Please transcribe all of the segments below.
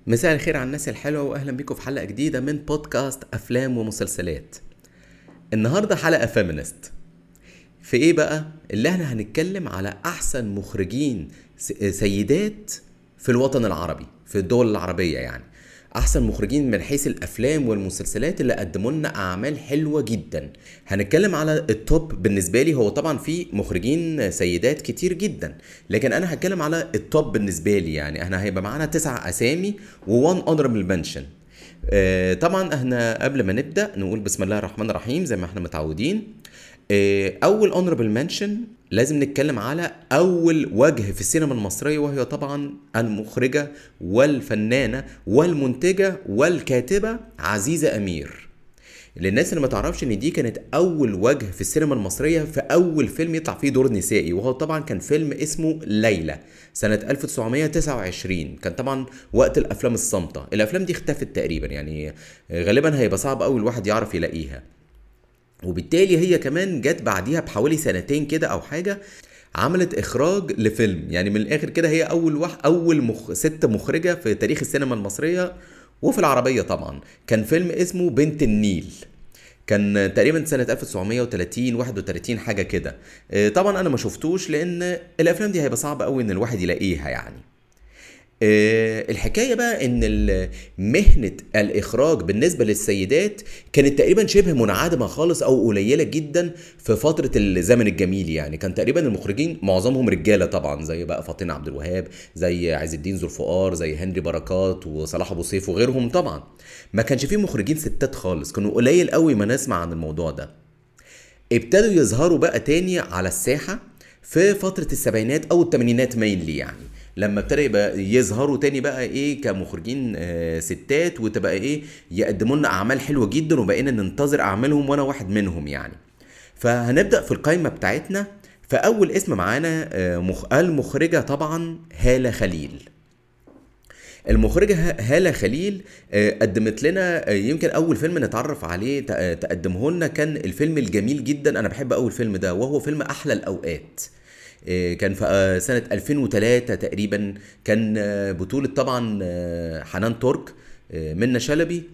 مساء الخير على الناس الحلوة وأهلا بيكم في حلقة جديدة من بودكاست أفلام ومسلسلات النهاردة حلقة فيمينست في إيه بقى؟ اللي احنا هنتكلم على أحسن مخرجين س- سيدات في الوطن العربي في الدول العربية يعني أحسن مخرجين من حيث الأفلام والمسلسلات اللي قدموا لنا أعمال حلوة جدا هنتكلم على التوب بالنسبة لي هو طبعا في مخرجين سيدات كتير جدا لكن أنا هتكلم على التوب بالنسبة لي يعني احنا هيبقى معانا تسع أسامي وون اونربل منشن آه، طبعا احنا قبل ما نبدا نقول بسم الله الرحمن الرحيم زي ما احنا متعودين آه، اول اونربل منشن لازم نتكلم على اول وجه في السينما المصريه وهي طبعا المخرجه والفنانه والمنتجه والكاتبه عزيزه امير للناس اللي ما تعرفش ان دي كانت اول وجه في السينما المصريه في اول فيلم يطلع فيه دور نسائي وهو طبعا كان فيلم اسمه ليلى سنه 1929 كان طبعا وقت الافلام الصامته الافلام دي اختفت تقريبا يعني غالبا هيبقى صعب قوي الواحد يعرف يلاقيها وبالتالي هي كمان جت بعديها بحوالي سنتين كده او حاجه عملت اخراج لفيلم يعني من الاخر كده هي اول واحد اول مخ... ست مخرجه في تاريخ السينما المصريه وفي العربيه طبعا كان فيلم اسمه بنت النيل كان تقريبا سنة 1930 31 حاجة كده آه، طبعا أنا ما شفتوش لأن الأفلام دي هيبقى صعب قوي إن الواحد يلاقيها يعني آه، الحكايه بقى ان ال- مهنه الاخراج بالنسبه للسيدات كانت تقريبا شبه منعدمه خالص او قليله جدا في فتره الزمن الجميل يعني كان تقريبا المخرجين معظمهم رجاله طبعا زي بقى فاطين عبد الوهاب زي عز الدين ذو الفقار زي هنري بركات وصلاح ابو سيف وغيرهم طبعا ما كانش فيه مخرجين ستات خالص كانوا قليل قوي ما نسمع عن الموضوع ده ابتدوا يظهروا بقى تاني على الساحة في فترة السبعينات أو الثمانينات مينلي يعني لما ابتدى يبقى يظهروا تاني بقى ايه كمخرجين آه ستات وتبقى ايه يقدموا لنا اعمال حلوه جدا وبقينا ننتظر اعمالهم وانا واحد منهم يعني فهنبدا في القائمه بتاعتنا فاول اسم معانا آه مخ... المخرجه طبعا هاله خليل المخرجة ه- هالة خليل آه، قدمت لنا آه، يمكن أول فيلم نتعرف عليه ت- آه، تقدمه لنا كان الفيلم الجميل جدا أنا بحب أول فيلم ده وهو فيلم أحلى الأوقات آه، كان في آه، سنة 2003 تقريبا كان آه، بطولة طبعا آه، حنان ترك آه، منة شلبي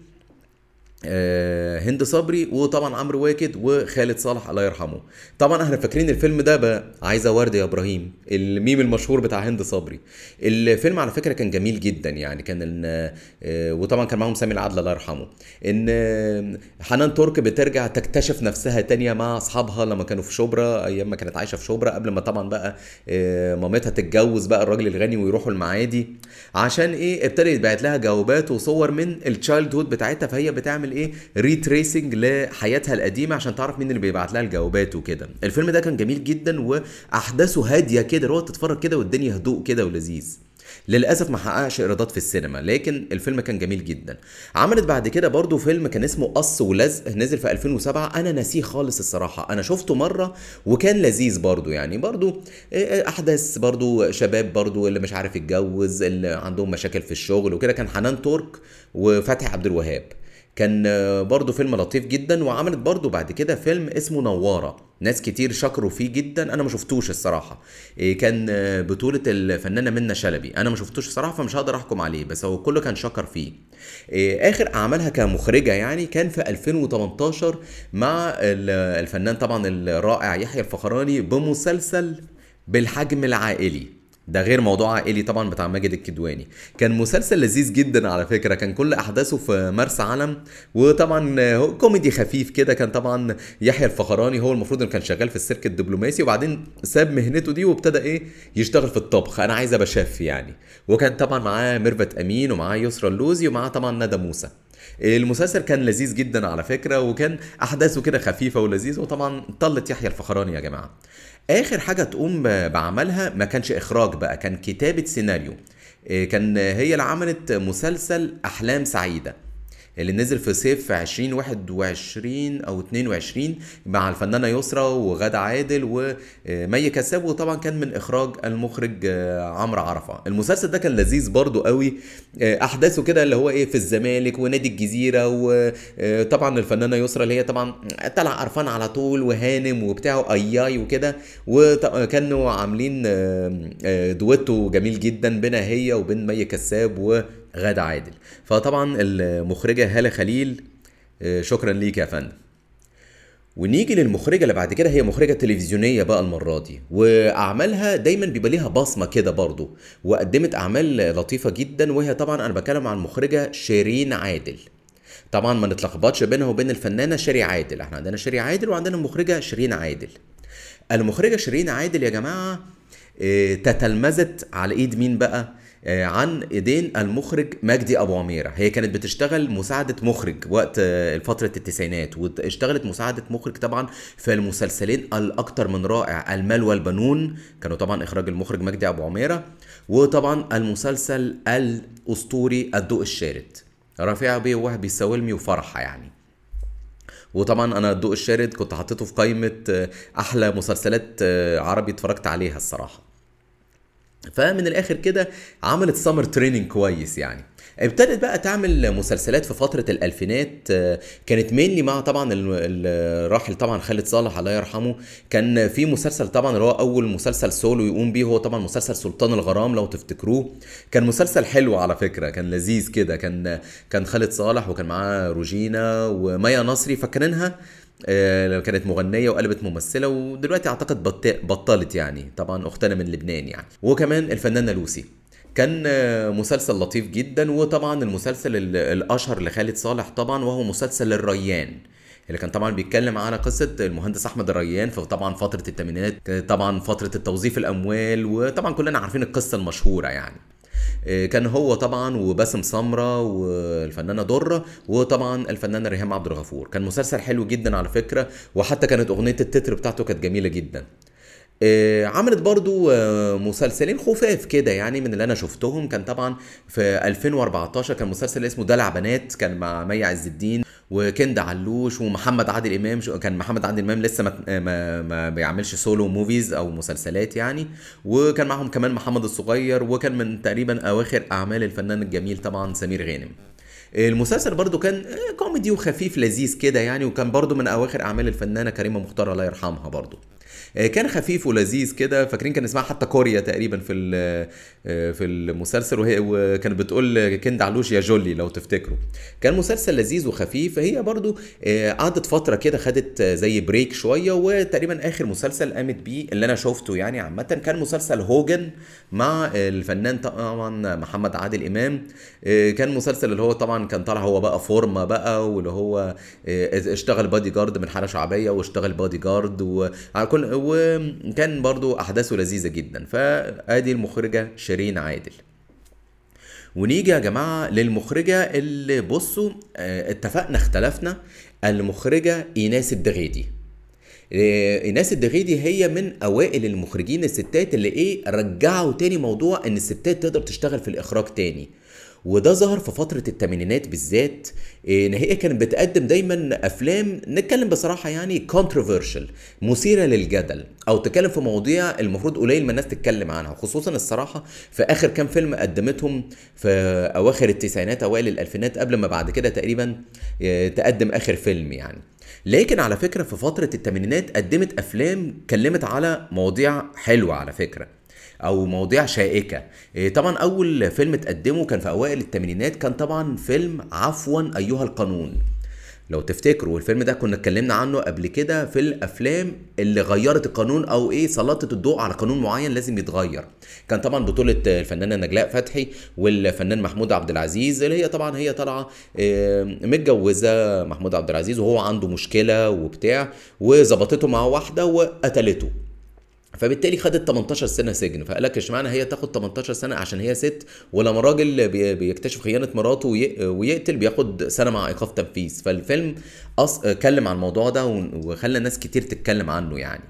آه، هند صبري وطبعا عمرو واكد وخالد صالح الله يرحمه طبعا احنا فاكرين الفيلم ده بقى عايزه ورد يا ابراهيم الميم المشهور بتاع هند صبري الفيلم على فكره كان جميل جدا يعني كان إن آه، وطبعا كان معاهم سامي العدل الله يرحمه ان آه، حنان ترك بترجع تكتشف نفسها تانية مع اصحابها لما كانوا في شبرا ايام ما كانت عايشه في شبرا قبل ما طبعا بقى آه، مامتها تتجوز بقى الراجل الغني ويروحوا المعادي عشان ايه ابتدى يتبعت لها جوابات وصور من التشايلد هود بتاعتها فهي بتعمل ايه ريتريسنج لحياتها القديمه عشان تعرف مين اللي بيبعت لها الجوابات وكده الفيلم ده كان جميل جدا واحداثه هاديه كده اللي هو تتفرج كده والدنيا هدوء كده ولذيذ للاسف ما حققش ايرادات في السينما لكن الفيلم كان جميل جدا عملت بعد كده برضو فيلم كان اسمه قص ولزق نزل في 2007 انا ناسيه خالص الصراحه انا شفته مره وكان لذيذ برضو يعني برضو إيه، احداث برضو شباب برضو اللي مش عارف يتجوز اللي عندهم مشاكل في الشغل وكده كان حنان ترك وفتحي عبد الوهاب كان آه، برضو فيلم لطيف جدا وعملت برضو بعد كده فيلم اسمه نوارة ناس كتير شكروا فيه جدا انا ما شفتوش الصراحة إيه، كان آه، بطولة الفنانة منة شلبي انا ما شفتوش الصراحة فمش هقدر احكم عليه بس هو كله كان شكر فيه إيه، اخر اعمالها كمخرجة يعني كان في 2018 مع ال- الفنان طبعا الرائع يحيى الفخراني بمسلسل بالحجم العائلي ده غير موضوع عائلي طبعا بتاع ماجد الكدواني كان مسلسل لذيذ جدا على فكره كان كل احداثه في مرسى علم وطبعا هو كوميدي خفيف كده كان طبعا يحيى الفخراني هو المفروض انه كان شغال في السيرك الدبلوماسي وبعدين ساب مهنته دي وابتدى ايه يشتغل في الطبخ انا عايز ابقى شيف يعني وكان طبعا معاه ميرفت امين ومعاه يسرا اللوزي ومعاه طبعا ندى موسى المسلسل كان لذيذ جدا على فكره وكان احداثه كده خفيفه ولذيذ وطبعا طلت يحيى الفخراني يا جماعه اخر حاجه تقوم ب- بعملها ما كانش اخراج بقى كان كتابه سيناريو إيه، كان هي اللي عملت مسلسل احلام سعيده اللي نزل في صيف 2021 او 22 مع الفنانه يسرا وغادة عادل ومي كساب وطبعا كان من اخراج المخرج آه، عمرو عرفه المسلسل ده كان لذيذ برضو قوي آه، احداثه كده اللي هو ايه في الزمالك ونادي الجزيره وطبعا الفنانه يسرا اللي هي طبعا طلع قرفان على طول وهانم وبتاع اياي وكده وكانوا عاملين آه، آه، دويتو جميل جدا بينها هي وبين مي كساب غادة عادل فطبعا المخرجة هالة خليل آه، شكرا ليك يا فندم ونيجي للمخرجه اللي بعد كده هي مخرجه تلفزيونيه بقى المره دي واعمالها دايما بيبقى ليها بصمه كده برضو وقدمت اعمال لطيفه جدا وهي طبعا انا بتكلم عن المخرجه شيرين عادل طبعا ما نتلخبطش بينها وبين الفنانه شيري عادل احنا عندنا شيري عادل وعندنا المخرجه شيرين عادل المخرجه شيرين عادل يا جماعه آه، تتلمذت على ايد مين بقى آه، عن ايدين المخرج مجدي ابو عميره هي كانت بتشتغل مساعده مخرج وقت آه، فتره التسعينات واشتغلت مساعده مخرج طبعا في المسلسلين الاكثر من رائع المال والبنون كانوا طبعا اخراج المخرج مجدي ابو عميره وطبعا المسلسل الاسطوري الضوء الشارد رفيع بيه وهبي السوالمي وفرحه يعني وطبعا انا الضوء الشارد كنت حاطته في قائمه آه، احلى مسلسلات عربي اتفرجت عليها الصراحه فمن الاخر كده عملت سمر تريننج كويس يعني ابتدت بقى تعمل مسلسلات في فتره الالفينات آه، كانت مينلي مع طبعا الراحل طبعا خالد صالح الله يرحمه كان في مسلسل طبعا اللي هو اول مسلسل سولو يقوم بيه هو طبعا مسلسل سلطان الغرام لو تفتكروه كان مسلسل حلو على فكره كان لذيذ كده كان كان خالد صالح وكان معاه روجينا ومايا نصري فاكرينها آه، كانت مغنية وقلبت ممثلة ودلوقتي اعتقد بطلت يعني طبعا اختنا من لبنان يعني وكمان الفنانة لوسي كان آه، مسلسل لطيف جدا وطبعا المسلسل الاشهر لخالد صالح طبعا وهو مسلسل الريان اللي كان طبعا بيتكلم على قصه المهندس احمد الريان في طبعا فتره الثمانينات طبعا فتره التوظيف الاموال وطبعا كلنا عارفين القصه المشهوره يعني آه، كان هو طبعا وباسم سمره والفنانه دره وطبعا الفنانه ريهام عبد الغفور كان مسلسل حلو جدا على فكره وحتى كانت اغنيه التتر بتاعته كانت جميله جدا آه، عملت برضو آه، مسلسلين خفاف كده يعني من اللي انا شفتهم كان طبعا في 2014 كان مسلسل اسمه دلع بنات كان مع مي عز الدين وكند علوش ومحمد عادل امام كان محمد عادل امام لسه ما, ما, ما بيعملش سولو موفيز او مسلسلات يعني وكان معهم كمان محمد الصغير وكان من تقريبا اواخر اعمال الفنان الجميل طبعا سمير غانم المسلسل برضو كان كوميدي وخفيف لذيذ كده يعني وكان برضو من اواخر اعمال الفنانه كريمه مختار الله يرحمها برضو آه، كان خفيف ولذيذ كده فاكرين كان اسمها حتى كوريا تقريبا في آه، في المسلسل وهي وكانت بتقول كند علوش يا جولي لو تفتكروا كان مسلسل لذيذ وخفيف هي برضو آه، قعدت فتره كده خدت زي بريك شويه وتقريبا اخر مسلسل قامت بيه اللي انا شفته يعني عامه كان مسلسل هوجن مع الفنان طبعا محمد عادل امام كان مسلسل اللي هو طبعا كان طالع هو بقى فورما بقى واللي هو اشتغل بادي جارد من حاله شعبيه واشتغل بادي جارد وكل وكان برضو احداثه لذيذه جدا فادي المخرجه شيرين عادل ونيجي يا جماعه للمخرجه اللي بصوا آه، اتفقنا اختلفنا المخرجه ايناس الدغيدي آه، ايناس الدغيدي هي من اوائل المخرجين الستات اللي ايه رجعوا تاني موضوع ان الستات تقدر تشتغل في الاخراج تاني وده ظهر في فتره الثمانينات بالذات ان هي كانت بتقدم دايما افلام نتكلم بصراحه يعني كونتروفيرشال مثيره للجدل او تتكلم في مواضيع المفروض قليل ما الناس تتكلم عنها خصوصا الصراحه في اخر كام فيلم قدمتهم في اواخر التسعينات اوائل الالفينات قبل ما بعد كده تقريبا آه، تقدم اخر فيلم يعني لكن على فكره في فتره الثمانينات قدمت افلام اتكلمت على مواضيع حلوه على فكره او مواضيع شائكه إيه، طبعا اول فيلم تقدمه كان في اوائل الثمانينات كان طبعا فيلم عفوا ايها القانون لو تفتكروا الفيلم ده كنا اتكلمنا عنه قبل كده في الافلام اللي غيرت القانون او ايه سلطت الضوء على قانون معين لازم يتغير كان طبعا بطوله الفنانه نجلاء فتحي والفنان محمود عبد العزيز اللي هي طبعا هي طالعه إيه، متجوزه محمود عبد العزيز وهو عنده مشكله وبتاع وظبطته مع واحده وقتلته فبالتالي خدت 18 سنه سجن فقال لك اشمعنى هي تاخد 18 سنه عشان هي ست ولما راجل بيكتشف خيانه مراته ويقتل بياخد سنه مع ايقاف تنفيذ فالفيلم أص... اتكلم عن الموضوع ده وخلى ناس كتير تتكلم عنه يعني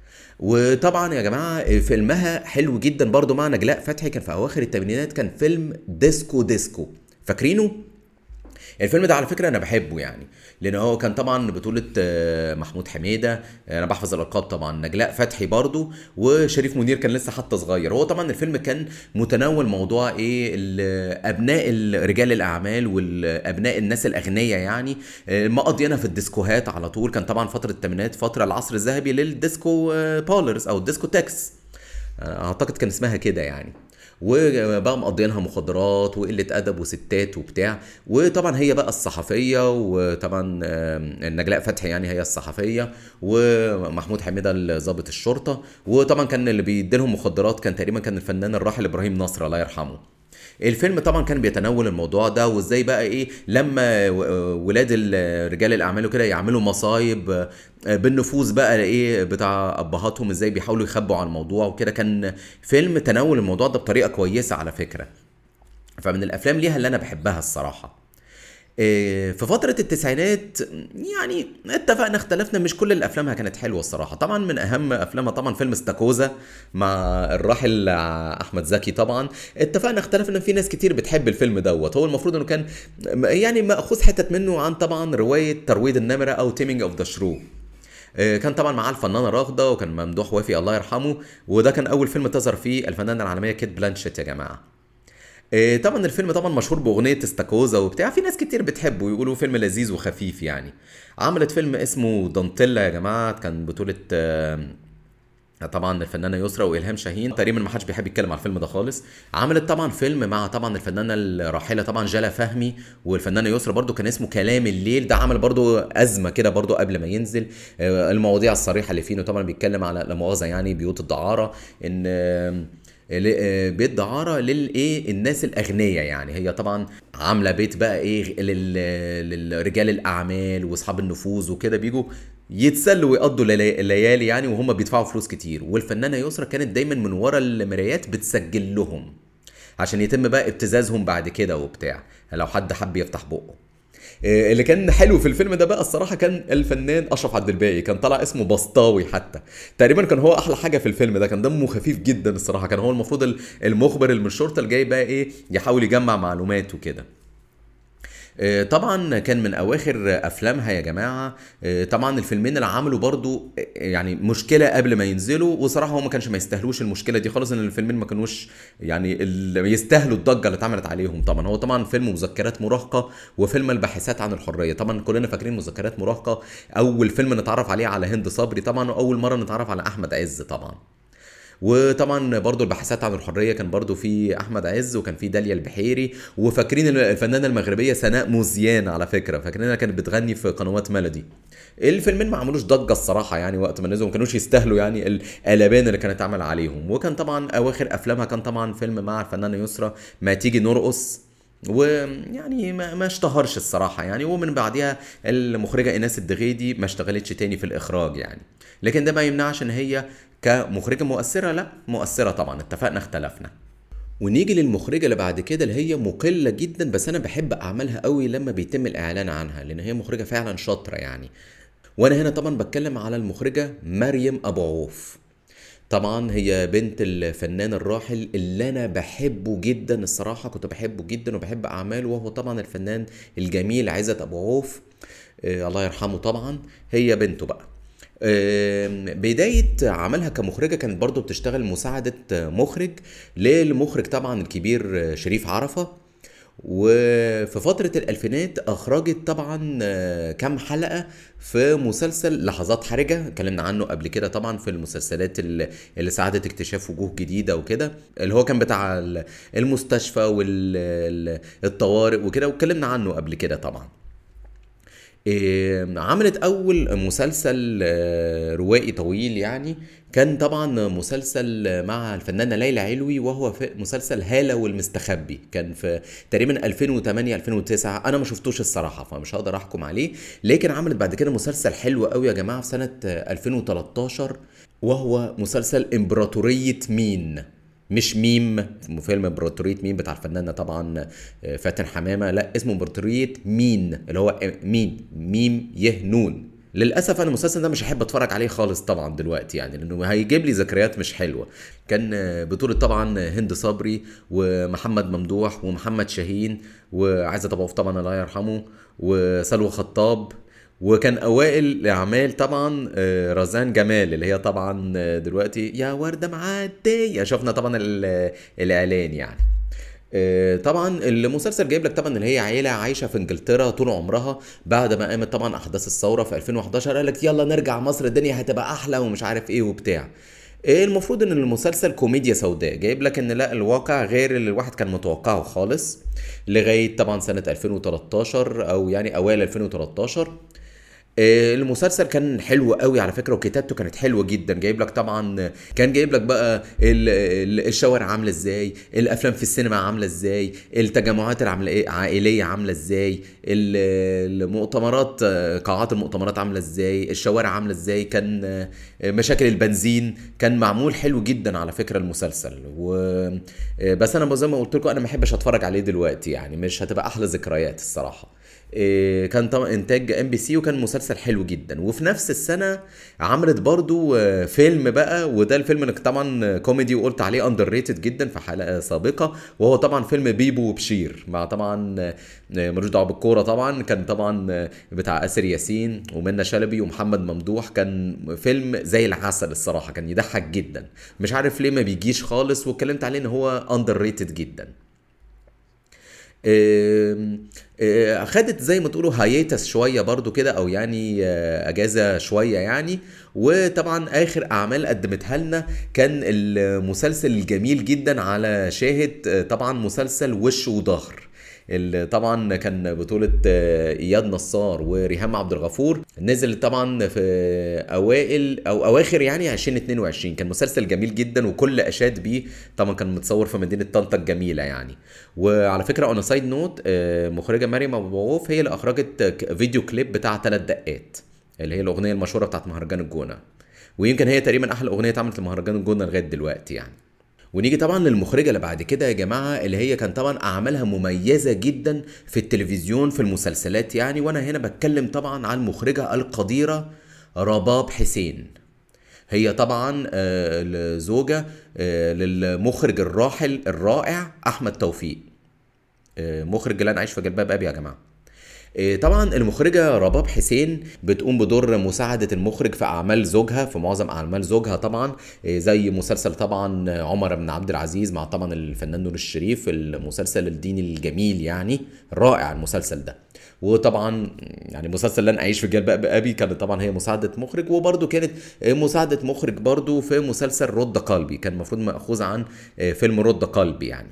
وطبعا يا جماعه فيلمها حلو جدا برضو مع نجلاء فتحي كان في اواخر الثمانينات كان فيلم ديسكو ديسكو فاكرينه الفيلم ده على فكره انا بحبه يعني لان هو كان طبعا بطوله آه، محمود حميده انا بحفظ الالقاب طبعا نجلاء فتحي برضو وشريف منير كان لسه حتى صغير هو طبعا الفيلم كان متناول موضوع ايه ابناء رجال الاعمال والابناء الناس الاغنياء يعني آه، مقضينا في الديسكوهات على طول كان طبعا فتره الثمانينات فتره العصر الذهبي للديسكو بولرز او الديسكو تكس اعتقد كان اسمها كده يعني وبقى مقضيينها مخدرات وقله ادب وستات وبتاع وطبعا هي بقى الصحفيه وطبعا آه، نجلاء فتحي يعني هي الصحفيه ومحمود حميده ضابط الشرطه وطبعا كان اللي بيديلهم مخدرات كان تقريبا كان الفنان الراحل ابراهيم نصر الله يرحمه الفيلم طبعا كان بيتناول الموضوع ده وازاي بقى ايه لما و- ولاد ال- رجال الاعمال وكده يعملوا مصايب آه، بالنفوذ بقى ايه بتاع ابهاتهم ازاي بيحاولوا يخبوا عن الموضوع وكده كان فيلم تناول الموضوع ده بطريقه كويسه على فكره فمن الافلام ليها اللي انا بحبها الصراحه إيه، في فترة التسعينات يعني اتفقنا اختلفنا مش كل الافلامها كانت حلوة الصراحة طبعا من اهم افلامها طبعا فيلم استاكوزا مع الراحل احمد زكي طبعا اتفقنا اختلفنا في ناس كتير بتحب الفيلم دوت هو المفروض انه كان يعني مأخوذ حتة منه عن طبعا رواية ترويض النمرة او تيمينج اوف ذا شرو آه، كان طبعا معاه الفنانه راغده وكان ممدوح وافي الله يرحمه وده كان اول فيلم تظهر فيه الفنانه العالميه كيت بلانشيت يا جماعه آه، طبعا الفيلم طبعا مشهور باغنيه استاكوزا وبتاع في ناس كتير بتحبه ويقولوا فيلم لذيذ وخفيف يعني عملت فيلم اسمه دانتيلا يا جماعه كان بطوله آه، طبعا الفنانه يسرا والهام شاهين تقريبا ما حدش بيحب يتكلم على الفيلم ده خالص عملت طبعا فيلم مع طبعا الفنانه الراحله طبعا جلا فهمي والفنانه يسرا برضو كان اسمه كلام الليل ده عمل برضو ازمه كده برضو قبل ما ينزل آه، المواضيع الصريحه اللي فيه إنه طبعا بيتكلم على لا مؤاخذه يعني بيوت الدعاره ان آه، ل- آه، بيت دعاره للايه الناس الاغنياء يعني هي طبعا عامله بيت بقى ايه لل- للرجال الاعمال واصحاب النفوذ وكده بيجوا يتسلوا ويقضوا للي- الليالي يعني وهم بيدفعوا فلوس كتير والفنانه يسرا كانت دايما من ورا المرايات بتسجل لهم عشان يتم بقى ابتزازهم بعد كده وبتاع لو حد حب يفتح بقه إيه اللي كان حلو في الفيلم ده بقى الصراحه كان الفنان اشرف عبد الباقي كان طالع اسمه بسطاوي حتى تقريبا كان هو احلى حاجه في الفيلم ده كان دمه خفيف جدا الصراحه كان هو المفروض ال- المخبر اللي من الشرطه اللي جاي بقى ايه يحاول يجمع معلومات وكده آه، طبعا كان من اواخر افلامها يا جماعه آه، طبعا الفيلمين اللي عملوا برضو آه، يعني مشكله قبل ما ينزلوا وصراحه هو ما كانش ما يستاهلوش المشكله دي خالص ان الفيلمين ما كانوش يعني اللي يستاهلوا الضجه اللي اتعملت عليهم طبعا هو طبعا فيلم مذكرات مراهقه وفيلم الباحثات عن الحريه طبعا كلنا فاكرين مذكرات مراهقه اول فيلم نتعرف عليه على هند صبري طبعا واول مره نتعرف على احمد عز طبعا وطبعا برضو البحثات عن الحريه كان برضو في احمد عز وكان في داليا البحيري وفاكرين الفنانه المغربيه سناء موزيان على فكره فاكرينها كانت بتغني في قنوات ميلودي الفيلمين ما عملوش ضجه الصراحه يعني وقت ما نزلوا ما كانوش يستاهلوا يعني القلبان اللي كانت اتعمل عليهم وكان طبعا اواخر افلامها كان طبعا فيلم مع الفنانه يسرا ما تيجي نرقص ويعني ما, ما اشتهرش الصراحه يعني ومن بعدها المخرجه ايناس الدغيدي ما اشتغلتش تاني في الاخراج يعني لكن ده ما يمنعش ان هي كمخرجه مؤثره لا مؤثره طبعا اتفقنا اختلفنا ونيجي للمخرجة اللي بعد كده اللي هي مقلة جدا بس أنا بحب أعمالها قوي لما بيتم الإعلان عنها لأن هي مخرجة فعلا شاطرة يعني وأنا هنا طبعا بتكلم على المخرجة مريم أبو عوف طبعا هي بنت الفنان الراحل اللي انا بحبه جدا الصراحه كنت بحبه جدا وبحب اعماله وهو طبعا الفنان الجميل عزت ابو عوف آه الله يرحمه طبعا هي بنته بقى آه بداية عملها كمخرجة كانت برضو بتشتغل مساعدة مخرج للمخرج طبعا الكبير شريف عرفة وفي فترة الألفينات أخرجت طبعا كام حلقة في مسلسل لحظات حرجة اتكلمنا عنه قبل كده طبعا في المسلسلات اللي ساعدت اكتشاف وجوه جديدة وكده اللي هو كان بتاع المستشفى والطوارئ وكده واتكلمنا عنه قبل كده طبعا عملت اول مسلسل روائي طويل يعني كان طبعا مسلسل مع الفنانه ليلى علوي وهو في مسلسل هاله والمستخبي كان في تقريبا 2008 2009 انا ما شفتوش الصراحه فمش هقدر احكم عليه لكن عملت بعد كده مسلسل حلو قوي يا جماعه في سنه 2013 وهو مسلسل امبراطوريه مين مش ميم فيلم امبراطورية مين بتاع الفنانة طبعا فاتن حمامة لا اسمه امبراطورية مين اللي هو مين ميم يه نون للاسف انا المسلسل ده مش هحب اتفرج عليه خالص طبعا دلوقتي يعني لانه هيجيب لي ذكريات مش حلوه كان بطوله طبعا هند صبري ومحمد ممدوح ومحمد شاهين وعايزه طبعا طبعا الله يرحمه وسلوى خطاب وكان اوائل الاعمال طبعا رزان جمال اللي هي طبعا دلوقتي يا ورده معديه شفنا طبعا الاعلان يعني طبعا المسلسل جايب لك طبعا اللي هي عيله عايشه في انجلترا طول عمرها بعد ما قامت طبعا احداث الثوره في 2011 قال لك يلا نرجع مصر الدنيا هتبقى احلى ومش عارف ايه وبتاع إيه المفروض ان المسلسل كوميديا سوداء جايب لك ان لا الواقع غير اللي الواحد كان متوقعه خالص لغايه طبعا سنه 2013 او يعني اوائل 2013 آه، المسلسل كان حلو قوي على فكره وكتابته كانت حلوه جدا جايب لك طبعا كان جايب لك بقى ال- ال- الشوارع عامله ازاي الافلام في السينما عامله ازاي التجمعات العائليه عامله ازاي ال- المؤتمرات آه، قاعات المؤتمرات عامله ازاي الشوارع عامله ازاي كان آه، مشاكل البنزين كان معمول حلو جدا على فكره المسلسل و آه، بس انا زي ما قلت لكم انا ما بحبش اتفرج عليه دلوقتي يعني مش هتبقى احلى ذكريات الصراحه إيه، كان طبعا انتاج ام بي سي وكان مسلسل حلو جدا وفي نفس السنه عملت برضو آه، فيلم بقى وده الفيلم اللي طبعا كوميدي وقلت عليه اندر ريتد جدا في حلقه سابقه وهو طبعا فيلم بيبو وبشير مع طبعا آه، ملوش دعوه بالكوره طبعا كان طبعا آه، بتاع اسر ياسين ومنى شلبي ومحمد ممدوح كان فيلم زي العسل الصراحه كان يضحك جدا مش عارف ليه ما بيجيش خالص واتكلمت عليه ان هو اندر ريتد جدا آم، آه، خدت زي ما تقولوا هايتس شويه برضو كده او يعني آه، اجازه شويه يعني وطبعا اخر اعمال قدمتها لنا كان المسلسل الجميل جدا على شاهد آه، طبعا مسلسل وش وظهر اللي طبعا كان بطولة آه، اياد نصار وريهام عبد الغفور نزل طبعا في اوائل او اواخر يعني 2022 كان مسلسل جميل جدا وكل اشاد بيه طبعا كان متصور في مدينة طنطا الجميلة يعني وعلى فكرة اون سايد نوت مخرجة مريم ابو عوف هي اللي اخرجت ك- فيديو كليب بتاع ثلاث دقات اللي هي الاغنية المشهورة بتاعت مهرجان الجونة ويمكن هي تقريبا احلى اغنية اتعملت لمهرجان الجونة لغاية دلوقتي يعني ونيجي طبعا للمخرجه اللي بعد كده يا جماعه اللي هي كان طبعا اعمالها مميزه جدا في التلفزيون في المسلسلات يعني وانا هنا بتكلم طبعا عن المخرجه القديره رباب حسين هي طبعا آه، الزوجه آه، للمخرج الراحل الرائع احمد توفيق آه، مخرج لن اعيش في جلباب ابي يا جماعه إيه، طبعا المخرجة رباب حسين بتقوم بدور مساعدة المخرج في أعمال زوجها في معظم أعمال زوجها طبعا إيه، زي مسلسل طبعا عمر بن عبد العزيز مع طبعا الفنان نور الشريف المسلسل الديني الجميل يعني رائع المسلسل ده وطبعا يعني مسلسل لن اعيش في جلباب ابي كانت طبعا هي مساعده مخرج وبرده كانت مساعده مخرج برده في مسلسل رد قلبي كان المفروض ماخوذ عن فيلم رد قلبي يعني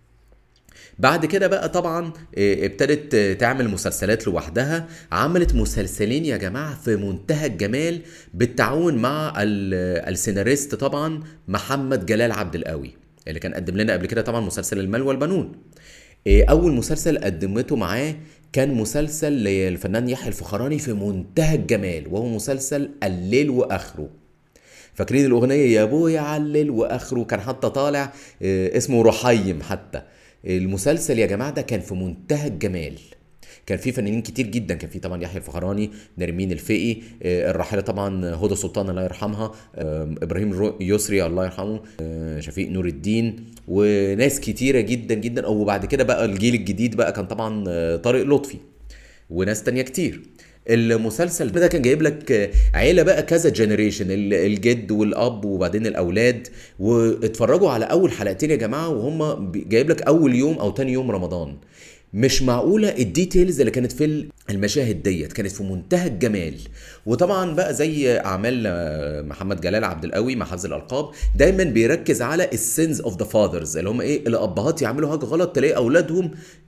بعد كده بقى طبعا آه، ابتدت آه، تعمل مسلسلات لوحدها عملت مسلسلين يا جماعة في منتهى الجمال بالتعاون مع ال- السيناريست طبعا محمد جلال عبد القوي اللي كان قدم لنا قبل كده طبعا مسلسل المال والبنون آه، اول مسلسل قدمته معاه كان مسلسل للفنان يحيى الفخراني في منتهى الجمال وهو مسلسل الليل واخره فاكرين الاغنيه يا ابويا علل واخره كان حتى طالع آه، اسمه رحيم حتى المسلسل يا جماعه ده كان في منتهى الجمال كان في فنانين كتير جدا كان في طبعا يحيى الفخراني نرمين الفقي آه، الراحله طبعا هدى سلطان الله يرحمها آه، ابراهيم رو- يسري الله يرحمه آه، شفيق نور الدين وناس كتيره جدا جدا وبعد كده بقى الجيل الجديد بقى كان طبعا آه، طارق لطفي وناس تانية كتير المسلسل ده كان جايب لك عيلة بقى كذا جنريشن الجد والأب وبعدين الأولاد واتفرجوا على أول حلقتين يا جماعة وهم بي- جايب لك أول يوم أو تاني يوم رمضان مش معقولة الديتيلز اللي كانت في المشاهد ديت كانت في منتهى الجمال وطبعا بقى زي أعمال آه، محمد جلال عبد القوي مع حفظ الألقاب دايما بيركز على السينز اوف ذا فاذرز اللي هم ايه الأبهات يعملوا حاجة غلط تلاقي أولادهم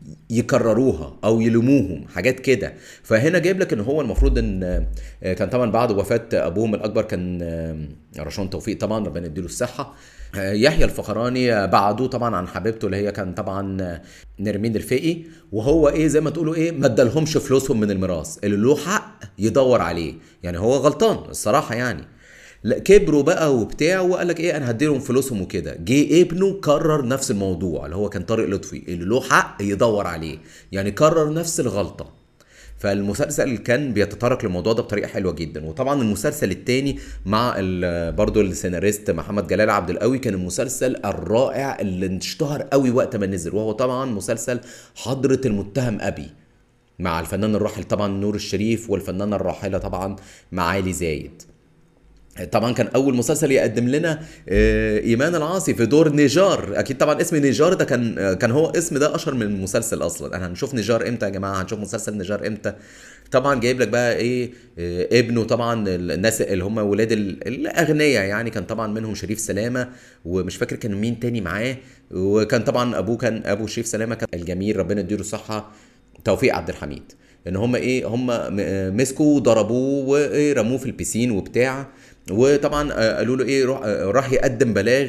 يكرروها او يلوموهم حاجات كده فهنا جايب لك ان هو المفروض ان آه، كان طبعا بعد وفاه ابوهم الاكبر كان آه، رشوان توفيق طبعا ربنا يديله الصحه آه، يحيى الفخراني بعدوه طبعا عن حبيبته اللي هي كان طبعا آه، نرمين الفقي وهو ايه زي ما تقولوا ايه ما ادالهمش فلوسهم من الميراث اللي له حق يدور عليه يعني هو غلطان الصراحه يعني لا كبروا بقى وبتاع وقال لك ايه انا هديلهم فلوسهم وكده جه ابنه كرر نفس الموضوع اللي هو كان طارق لطفي اللي له حق يدور عليه يعني كرر نفس الغلطه فالمسلسل كان بيتطرق للموضوع ده بطريقه حلوه جدا وطبعا المسلسل التاني مع ال- برضو السيناريست محمد جلال عبد القوي كان المسلسل الرائع اللي اشتهر قوي وقت ما نزل وهو طبعا مسلسل حضرة المتهم ابي مع الفنان الراحل طبعا نور الشريف والفنانه الراحله طبعا معالي زايد طبعا كان اول مسلسل يقدم لنا آه، ايمان العاصي في دور نيجار اكيد طبعا اسم نيجار ده كان آه، كان هو اسم ده اشهر من المسلسل اصلا احنا هنشوف نيجار امتى يا جماعه هنشوف مسلسل نيجار امتى طبعا جايب لك بقى ايه آه، ابنه طبعا الناس اللي هم ولاد ال- الاغنياء يعني كان طبعا منهم شريف سلامه ومش فاكر كان مين تاني معاه وكان طبعا ابوه كان ابو شريف سلامه كان الجميل ربنا يديله الصحه توفيق عبد الحميد ان هم ايه هم م- مسكوا ضربوه ورموه في البسين وبتاع وطبعا آه، قالوا له ايه روح آه، راح يقدم بلاغ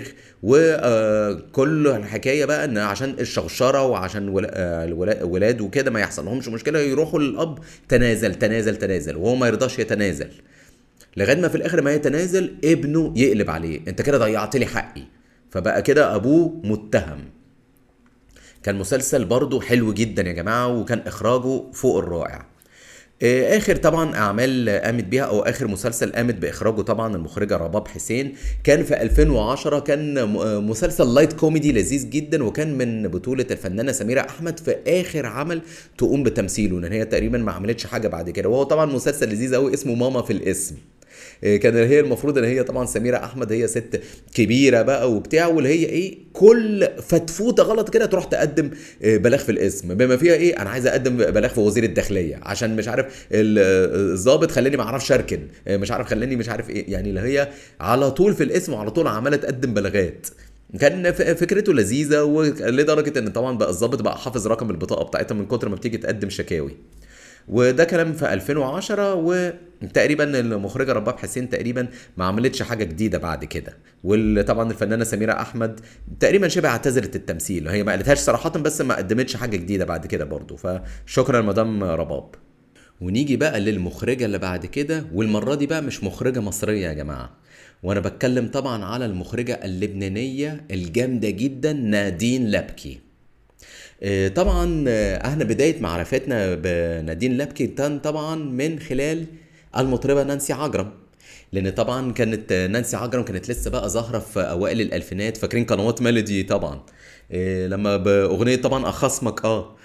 وكل الحكايه بقى ان عشان الشوشره وعشان ولا- آه، الولا- الولاد وكده ما يحصل لهمش مشكله يروحوا للاب تنازل تنازل تنازل وهو ما يرضاش يتنازل لغايه ما في الاخر ما يتنازل ابنه يقلب عليه انت كده ضيعت لي حقي فبقى كده ابوه متهم كان مسلسل برضه حلو جدا يا جماعه وكان اخراجه فوق الرائع آه، اخر طبعا اعمال قامت بيها او اخر مسلسل قامت باخراجه طبعا المخرجه رباب حسين كان في 2010 كان م- آه، مسلسل لايت كوميدي لذيذ جدا وكان من بطوله الفنانه سميره احمد في اخر عمل تقوم بتمثيله لان هي تقريبا ما عملتش حاجه بعد كده وهو طبعا مسلسل لذيذ قوي اسمه ماما في الاسم إيه، كان هي المفروض ان هي طبعا سميره احمد هي ست كبيره بقى وبتاع واللي هي ايه كل فتفوته غلط كده تروح تقدم إيه، بلاغ في الاسم بما فيها ايه انا عايز اقدم بلاغ في وزير الداخليه عشان مش عارف ال- الضابط خلاني ما اعرفش اركن إيه، مش عارف خلاني مش عارف ايه يعني اللي هي على طول في الاسم وعلى طول عماله تقدم بلاغات كان ف- فكرته لذيذه ولدرجه ان طبعا بقى الضابط بقى حافظ رقم البطاقه بتاعتها من كتر ما بتيجي تقدم شكاوي وده كلام في 2010 وتقريبا المخرجه رباب حسين تقريبا ما عملتش حاجه جديده بعد كده وطبعا الفنانه سميره احمد تقريبا شبه اعتزلت التمثيل هي ما قالتهاش صراحه بس ما قدمتش حاجه جديده بعد كده برضو فشكرا مدام رباب ونيجي بقى للمخرجة اللي بعد كده والمرة دي بقى مش مخرجة مصرية يا جماعة وانا بتكلم طبعا على المخرجة اللبنانية الجامدة جدا نادين لبكي آه، طبعا آه، احنا بدايه معرفتنا بنادين لبكي كان طبعا من خلال المطربه نانسي عجرم لان طبعا كانت آه، نانسي عجرم كانت لسه بقى ظاهره في اوائل الالفينات فاكرين قنوات ميلودي طبعا آه، لما باغنيه طبعا اخصمك اه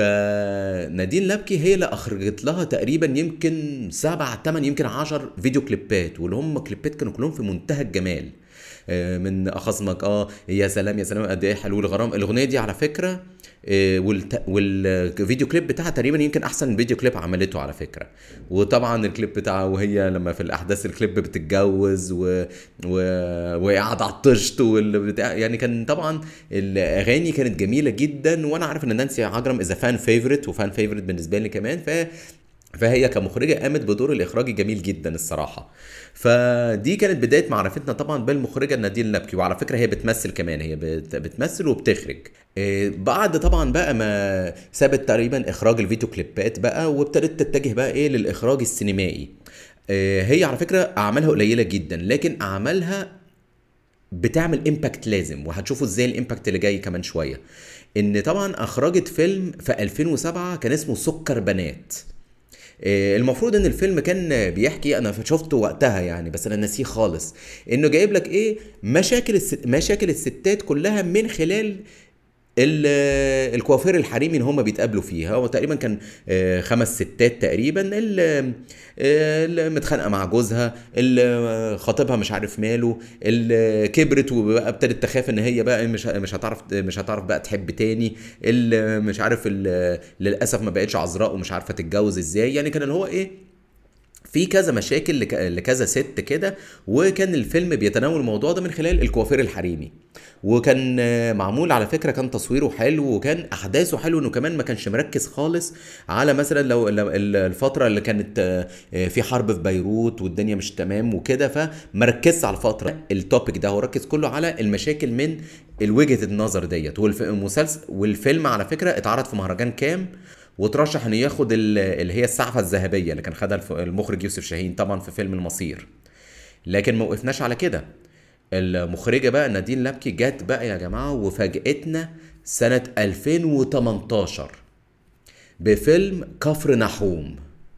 فنادين لبكي هي اللي اخرجت لها تقريبا يمكن سبع تمن يمكن عشر فيديو كليبات واللي هم كليبات كانوا كلهم في منتهى الجمال آه، من اخصمك اه يا سلام يا سلام قد ايه حلو الغرام الاغنيه دي على فكره آه، والت... والفيديو كليب بتاعها تقريبا يمكن احسن فيديو كليب عملته على فكره وطبعا الكليب بتاعها وهي لما في الاحداث الكليب بتتجوز و... و... وهي قاعده على الطشت والبتاع يعني كان طبعا الاغاني كانت جميله جدا وانا عارف ان نانسي عجرم اذا فان فيفورت وفان فيفورت بالنسبه لي كمان ف فهي كمخرجة قامت بدور الإخراجي جميل جدا الصراحة فدي كانت بداية معرفتنا طبعا بالمخرجة نادين لبكي وعلى فكرة هي بتمثل كمان هي بت- بتمثل وبتخرج إيه، بعد طبعا بقى ما سابت تقريبا إخراج الفيديو كليبات بقى وابتدت تتجه بقى إيه للإخراج السينمائي إيه، هي على فكرة أعمالها قليلة جدا لكن أعمالها بتعمل امباكت لازم وهتشوفوا ازاي الامباكت اللي جاي كمان شويه ان طبعا اخرجت فيلم في 2007 كان اسمه سكر بنات آه، المفروض ان الفيلم كان بيحكي انا شفته وقتها يعني بس انا ناسيه خالص انه جايب لك ايه مشاكل الست مشاكل الستات كلها من خلال ال- الكوافير الحريمي اللي هم بيتقابلوا فيه هو تقريبا كان آه، خمس ستات تقريبا اللي اللي متخانقه مع جوزها اللي خطيبها مش عارف ماله اللي كبرت وبقى ابتدت تخاف ان هي بقى مش مش هتعرف مش هتعرف بقى تحب تاني اللي مش عارف اللي للاسف ما بقتش عذراء ومش عارفه تتجوز ازاي يعني كان اللي هو ايه في كذا مشاكل لك- لكذا ست كده وكان الفيلم بيتناول الموضوع ده من خلال الكوافير الحريمي وكان آه، معمول على فكره كان تصويره حلو وكان احداثه حلو انه كمان ما كانش مركز خالص على مثلا لو لو ال- الفتره اللي كانت آه، آه، في حرب في بيروت والدنيا مش تمام وكده فمركزش على الفتره التوبيك ده هو ركز كله على المشاكل من الوجهه النظر ديت والمسلسل والفيلم على فكره اتعرض في مهرجان كام وترشح انه ياخد ال- اللي هي السعفه الذهبيه اللي كان خدها الف- المخرج يوسف شاهين طبعا في فيلم المصير لكن ما وقفناش على كده المخرجة بقى نادين لبكي جت بقى يا جماعة وفاجأتنا سنة 2018 بفيلم كفر نحوم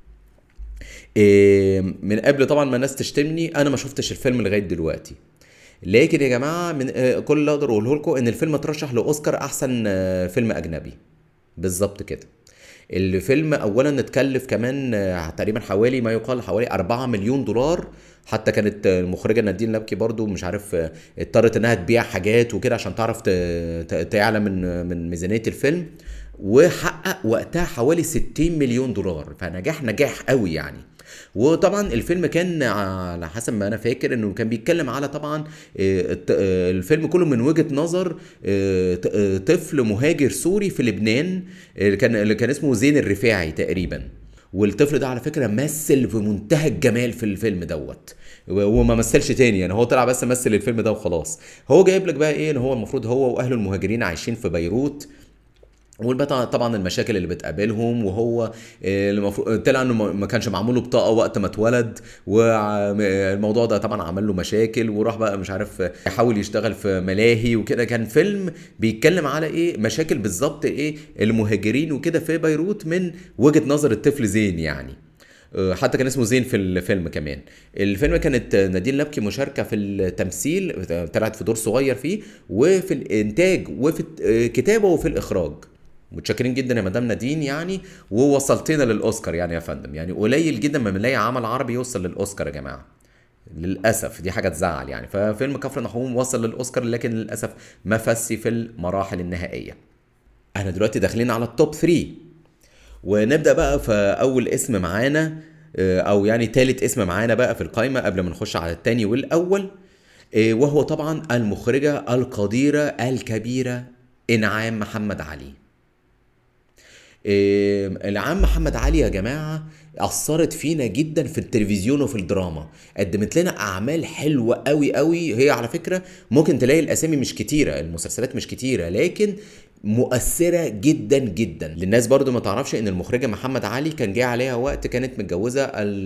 إيه من قبل طبعا ما الناس تشتمني انا ما شفتش الفيلم لغايه دلوقتي لكن يا جماعه من آه، كل اللي اقدر اقوله لكم ان الفيلم اترشح لاوسكار احسن آه، فيلم اجنبي بالظبط كده الفيلم اولا اتكلف كمان آه، تقريبا حوالي ما يقال حوالي 4 مليون دولار حتى كانت المخرجه نادين لبكي برضو مش عارف آه، اضطرت انها تبيع حاجات وكده عشان تعرف ت- ت- تعلى من من ميزانيه الفيلم وحقق وقتها حوالي 60 مليون دولار فنجاح نجاح قوي يعني وطبعا الفيلم كان على حسب ما انا فاكر انه كان بيتكلم على طبعا آه، الت- آه، الفيلم كله من وجهة نظر آه، ط- آه، طفل مهاجر سوري في لبنان اللي كان اللي كان اسمه زين الرفاعي تقريبا والطفل ده على فكره مثل في منتهى الجمال في الفيلم دوت و- وما مثلش تاني يعني هو طلع بس مثل الفيلم ده وخلاص هو جايب لك بقى ايه ان هو المفروض هو واهله المهاجرين عايشين في بيروت والبقى طبعا المشاكل اللي بتقابلهم وهو آه، المفروض طلع انه ما ما كانش معمول له بطاقه وقت ما اتولد والموضوع ده طبعا عمل له مشاكل وراح بقى مش عارف آه، يحاول يشتغل في ملاهي وكده كان فيلم بيتكلم على ايه مشاكل بالظبط ايه المهاجرين وكده في بيروت من وجهه نظر الطفل زين يعني آه، حتى كان اسمه زين في الفيلم كمان الفيلم كانت نادين لبكي مشاركة في التمثيل طلعت في دور صغير فيه وفي الإنتاج وفي الكتابة وفي الإخراج متشكرين جدا يا مدام نادين يعني ووصلتنا للأوسكار يعني يا فندم يعني قليل جدا ما بنلاقي عمل عربي يوصل للأوسكار يا جماعة للأسف دي حاجة تزعل يعني ففيلم كفر نحوم وصل للأوسكار لكن للأسف ما فسي في المراحل النهائية احنا دلوقتي داخلين على التوب 3 ونبدا بقى في اول اسم معانا آه، او يعني تالت اسم معانا بقى في القائمه قبل ما نخش على التاني والاول آه، وهو طبعا المخرجه القديره الكبيره انعام محمد علي آه، العام محمد علي يا جماعة أثرت فينا جدا في التلفزيون وفي الدراما قدمت لنا أعمال حلوة قوي قوي هي على فكرة ممكن تلاقي الأسامي مش كتيرة المسلسلات مش كتيرة لكن مؤثرة جدا جدا للناس برضو ما تعرفش ان المخرجة محمد علي كان جه عليها وقت كانت متجوزة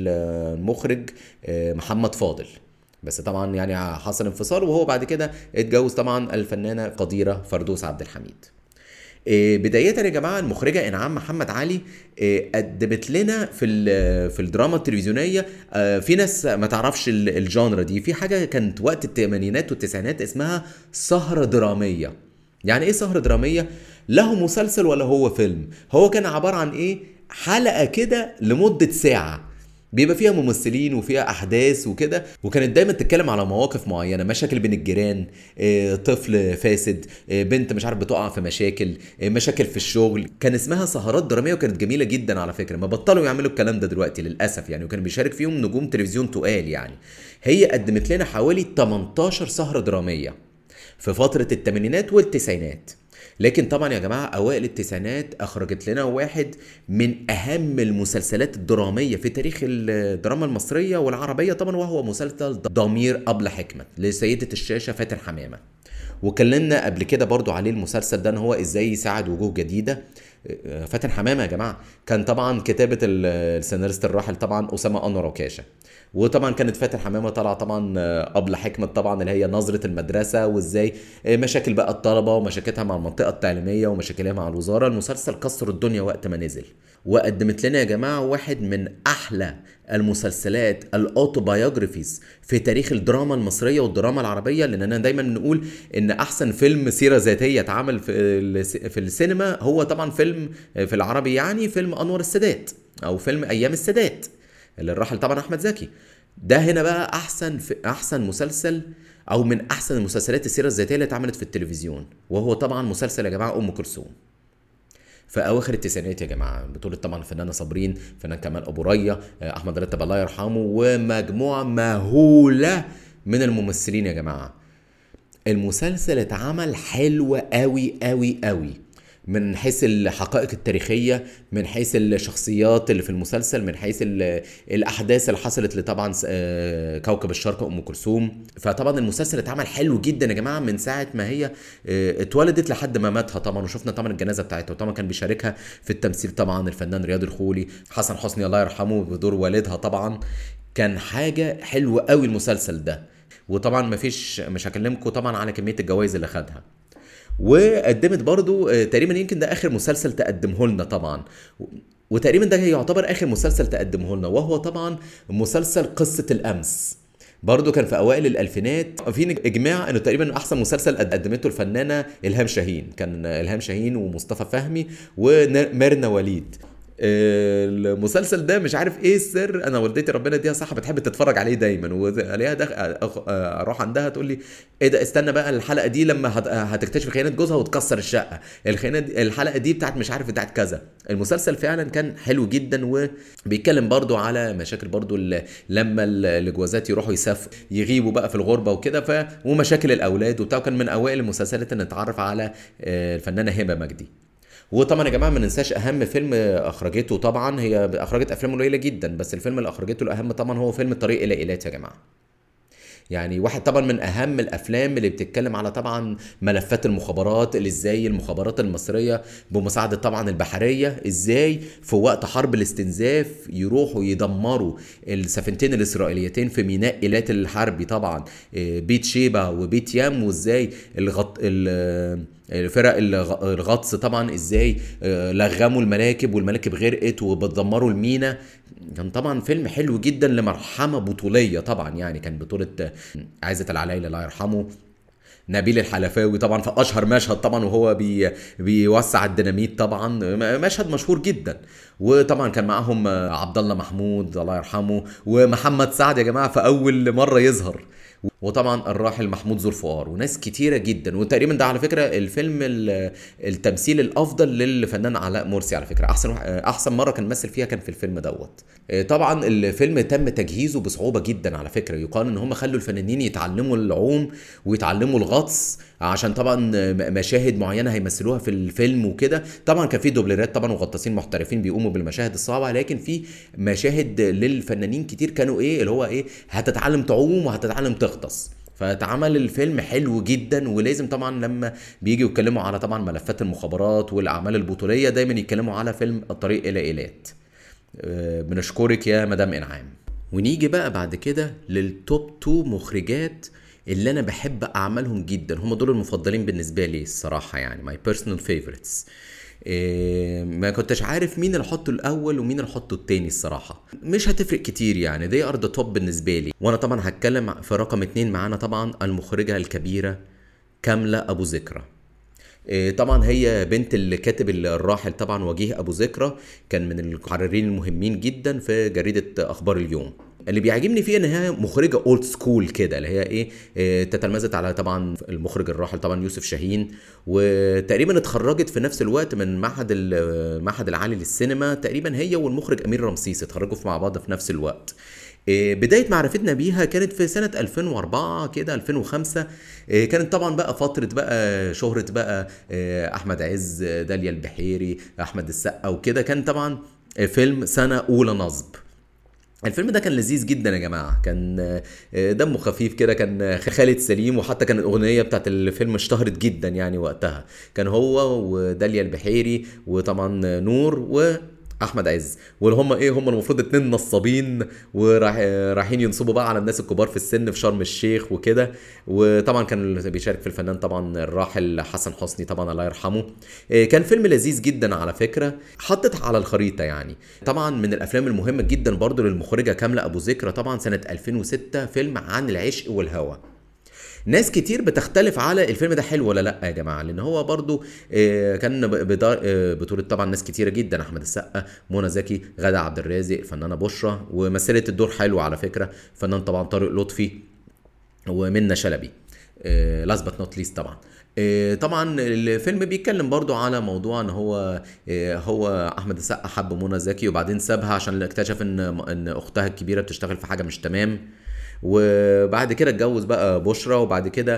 المخرج آه، محمد فاضل بس طبعا يعني حصل انفصال وهو بعد كده اتجوز طبعا الفنانة قديرة فردوس عبد الحميد إيه، بداية يا جماعة المخرجة إنعام محمد علي إيه، قدمت لنا في ال- في الدراما التلفزيونية آه، في ناس ما تعرفش ال- الجانرا دي في حاجة كانت وقت الثمانينات والتسعينات اسمها سهرة درامية يعني ايه سهرة درامية؟ له مسلسل ولا هو فيلم؟ هو كان عبارة عن ايه؟ حلقة كده لمدة ساعة بيبقى فيها ممثلين وفيها احداث وكده وكانت دايما تتكلم على مواقف معينه مشاكل بين الجيران آه، طفل فاسد آه، بنت مش عارف بتقع في مشاكل آه، مشاكل في الشغل كان اسمها سهرات دراميه وكانت جميله جدا على فكره ما بطلوا يعملوا الكلام ده دلوقتي للاسف يعني وكان بيشارك فيهم نجوم تلفزيون تقال يعني هي قدمت لنا حوالي 18 سهره دراميه في فترة الثمانينات والتسعينات لكن طبعا يا جماعة أوائل التسعينات أخرجت لنا واحد من أهم المسلسلات الدرامية في تاريخ الدراما المصرية والعربية طبعا وهو مسلسل ضمير أبلة حكمة لسيدة الشاشة فاتن حمامة وكلمنا قبل كده برضو عليه المسلسل ده ان هو ازاي يساعد وجوه جديده آه، فاتن حمامه يا جماعه كان طبعا كتابه ال- السيناريست الراحل طبعا اسامه انور عكاشه وطبعا كانت فاتن حمامه طالعه طبعا آه، ابله حكمه طبعا اللي هي نظره المدرسه وازاي آه، مشاكل بقى الطلبه ومشاكلها مع المنطقه التعليميه ومشاكلها مع الوزاره المسلسل كسر الدنيا وقت ما نزل وقدمت لنا يا جماعه واحد من احلى المسلسلات الاوتوبايوجرافيز في تاريخ الدراما المصريه والدراما العربيه لاننا دايما بنقول ان احسن فيلم سيره ذاتيه اتعمل في الس- في السينما هو طبعا فيلم في العربي يعني فيلم انور السادات او فيلم ايام السادات اللي الراحل طبعا احمد زكي ده هنا بقى احسن في احسن مسلسل او من احسن المسلسلات السيره الذاتيه اللي اتعملت في التلفزيون وهو طبعا مسلسل يا جماعه ام كلثوم في اواخر التسعينات يا جماعه بطوله طبعا الفنانه صابرين فنان كمال ابو ريا آه، احمد رتب الله يرحمه ومجموعه مهوله من الممثلين يا جماعه المسلسل اتعمل حلو قوي قوي قوي من حيث الحقائق التاريخية من حيث الشخصيات اللي في المسلسل من حيث ال- الأحداث اللي حصلت لطبعا س- آه، كوكب الشرق أم كلثوم فطبعا المسلسل اتعمل حلو جدا يا جماعة من ساعة ما هي آه، اتولدت لحد ما ماتها طبعا وشفنا طبعا الجنازة بتاعتها وطبعا كان بيشاركها في التمثيل طبعا الفنان رياض الخولي حسن حسني الله يرحمه بدور والدها طبعا كان حاجة حلوة قوي المسلسل ده وطبعا مفيش مش هكلمكم طبعا على كمية الجوائز اللي خدها وقدمت برضو آه، تقريبا يمكن ده اخر مسلسل تقدمه لنا طبعا و- وتقريبا ده يعتبر اخر مسلسل تقدمه لنا وهو طبعا مسلسل قصة الامس برضه كان في اوائل الالفينات في اجماع انه تقريبا احسن مسلسل قدمته الفنانه الهام شاهين كان الهام شاهين ومصطفى فهمي وميرنا وليد المسلسل ده مش عارف ايه السر انا والدتي ربنا يديها صح بتحب تتفرج عليه دايما والاقيها دخ... اروح عندها تقول لي ايه ده استنى بقى الحلقه دي لما هت... هتكتشف خيانه جوزها وتكسر الشقه الخيانه دي... الحلقه دي بتاعت مش عارف بتاعت كذا المسلسل فعلا كان حلو جدا وبيتكلم برضو على مشاكل برضو ال... لما الجوازات يروحوا يسافروا يغيبوا بقى في الغربه وكده ف... ومشاكل الاولاد وبتاع كان من اوائل المسلسلات ان نتعرف على الفنانه هبه مجدي وطبعا يا جماعه ما ننساش اهم فيلم اخرجته طبعا هي اخرجت افلام قليله جدا بس الفيلم اللي اخرجته الاهم طبعا هو فيلم الطريق الى ايلات يا جماعه يعني واحد طبعا من اهم الافلام اللي بتتكلم على طبعا ملفات المخابرات اللي ازاي المخابرات المصريه بمساعده طبعا البحريه ازاي في وقت حرب الاستنزاف يروحوا يدمروا السفينتين الاسرائيليتين في ميناء ايلات الحربي طبعا بيت شيبه وبيت يام وازاي الغط فرق الغطس طبعا ازاي لغموا المراكب والمراكب غرقت وبتدمروا المينا كان طبعا فيلم حلو جدا لمرحمه بطوليه طبعا يعني كان بطوله عايزه العلايله الله يرحمه نبيل الحلفاوي طبعا في اشهر مشهد طبعا وهو بي بيوسع الديناميت طبعا مشهد مشهور جدا وطبعا كان معاهم عبد الله محمود الله يرحمه ومحمد سعد يا جماعه في اول مره يظهر وطبعا الراحل محمود ذوالفقار وناس كتيره جدا وتقريبا ده على فكره الفيلم التمثيل الافضل للفنان علاء مرسي على فكره احسن احسن مره كان مثل فيها كان في الفيلم دوت طبعا الفيلم تم تجهيزه بصعوبه جدا على فكره يقال ان هم خلوا الفنانين يتعلموا العوم ويتعلموا الغطس عشان طبعا مشاهد معينه هيمثلوها في الفيلم وكده طبعا كان في دوبلرات طبعا وغطاسين محترفين بيقوموا بالمشاهد الصعبه لكن في مشاهد للفنانين كتير كانوا ايه اللي هو ايه هتتعلم تعوم وهتتعلم تغطس فاتعمل الفيلم حلو جدا ولازم طبعا لما بيجوا يتكلموا على طبعا ملفات المخابرات والاعمال البطوليه دايما يتكلموا على فيلم الطريق الى ايلات بنشكرك يا مدام انعام ونيجي بقى بعد كده للتوب 2 مخرجات اللي انا بحب اعمالهم جدا هم دول المفضلين بالنسبه لي الصراحه يعني ماي بيرسونال فيفورتس ما كنتش عارف مين اللي احطه الاول ومين اللي احطه التاني الصراحه مش هتفرق كتير يعني دي ار ذا توب بالنسبه لي وانا طبعا هتكلم في رقم اتنين معانا طبعا المخرجه الكبيره كامله ابو ذكرى طبعا هي بنت الكاتب الراحل طبعا وجيه ابو ذكرى كان من المحررين المهمين جدا في جريده اخبار اليوم اللي بيعجبني فيها ان هي مخرجه اولد سكول كده اللي هي ايه, إيه تتلمذت على طبعا المخرج الراحل طبعا يوسف شاهين وتقريبا اتخرجت في نفس الوقت من معهد المعهد العالي للسينما تقريبا هي والمخرج امير رمسيس اتخرجوا مع بعض في نفس الوقت بداية معرفتنا بيها كانت في سنة 2004 كده 2005 كانت طبعا بقى فترة بقى شهرة بقى أحمد عز داليا البحيري أحمد السقا وكده كان طبعا فيلم سنة أولى نصب الفيلم ده كان لذيذ جدا يا جماعه كان دمه خفيف كده كان خالد سليم وحتى كان الاغنيه بتاعت الفيلم اشتهرت جدا يعني وقتها كان هو وداليا البحيري وطبعا نور و احمد عز واللي هم ايه هم المفروض اتنين نصابين ورايحين ينصبوا بقى على الناس الكبار في السن في شرم الشيخ وكده وطبعا كان بيشارك في الفنان طبعا الراحل حسن حسني طبعا الله يرحمه كان فيلم لذيذ جدا على فكره حطت على الخريطه يعني طبعا من الافلام المهمه جدا برضو للمخرجه كامله ابو ذكرى طبعا سنه 2006 فيلم عن العشق والهوى ناس كتير بتختلف على الفيلم ده حلو ولا لا يا جماعه لان هو برضو كان بطوله طبعا ناس كتيره جدا احمد السقا منى زكي غادة عبد الرازق الفنانه بشرى ومثلت الدور حلو على فكره فنان طبعا طارق لطفي ومنى شلبي لاست بات نوت ليست طبعا طبعا الفيلم بيتكلم برضو على موضوع ان هو هو احمد السقا حب منى زكي وبعدين سابها عشان اكتشف ان ان اختها الكبيره بتشتغل في حاجه مش تمام وبعد كده اتجوز بقى بشرى وبعد كده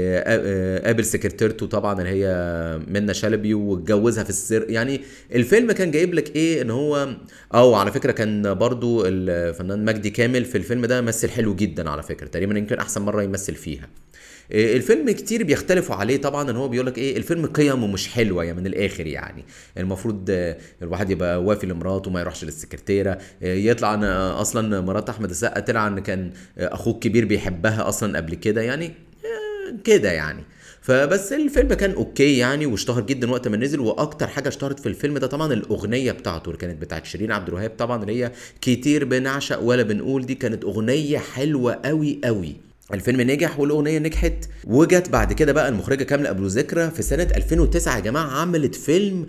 قابل سكرتيرته طبعا اللي هي منى شلبي واتجوزها في السر يعني الفيلم كان جايب لك ايه ان هو او على فكره كان برضو الفنان مجدي كامل في الفيلم ده مثل حلو جدا على فكره تقريبا يمكن احسن مره يمثل فيها الفيلم كتير بيختلفوا عليه طبعا ان هو بيقول لك ايه الفيلم قيمه مش حلوه يعني من الاخر يعني المفروض الواحد يبقى وافي لمراته ما يروحش للسكرتيره يطلع ان اصلا مرات احمد السقا طلع ان كان اخوه الكبير بيحبها اصلا قبل كده يعني كده يعني فبس الفيلم كان اوكي يعني واشتهر جدا وقت ما نزل واكتر حاجه اشتهرت في الفيلم ده طبعا الاغنيه بتاعته اللي كانت بتاعت شيرين عبد الوهاب طبعا اللي هي كتير بنعشق ولا بنقول دي كانت اغنيه حلوه قوي قوي الفيلم نجح والاغنيه نجحت وجت بعد كده بقى المخرجه كامله ابو ذكرى في سنه 2009 يا جماعه عملت فيلم